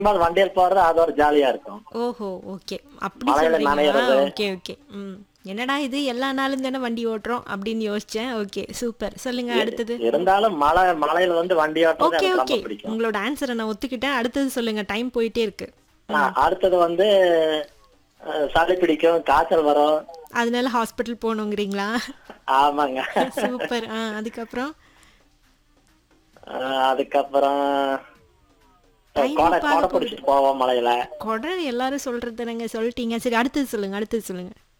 சும்மா வண்டியில் போறது அது ஒரு ஜாலியா இருக்கும் ஓஹோ ஓகே அப்படி மழையில சொல்றீங்களா நனையிறது. ஓகே ஓகே ம் என்னடா இது எல்லா நாளும் தானே வண்டி ஓட்டுறோம் அப்படின்னு யோசிச்சேன் ஓகே சூப்பர் சொல்லுங்க அடுத்தது இருந்தாலும் மழை மழையில வந்து வண்டி ஓட்டுறது ஓகே எனக்கு ஓகே ரொம்ப பிடிக்கும் உங்களோட ஆன்சரை நான் ஒத்துக்கிட்டேன் அடுத்தது சொல்லுங்க டைம் போயிட்டே இருக்கு ஆ, அடுத்தது வந்து அஹ், சளி பிடிக்கும் காய்ச்சல் வரும் அதனால ஹாஸ்பிட்டல் போகணுங்கிறீங்களா ஆமாங்க சூப்பர் ஆ அதுக்கப்புறம் அஹ், அதுக்கப்புறம் Time கோடை பாரு கோடை பிடிச்சிட்டு போவோம் மழையில கொடை எல்லாரும் சொல்றது நாங்க சொல்லிட்டீங்க சரி அடுத்தது சொல்லுங்க அடுத்தது சொல்லுங்க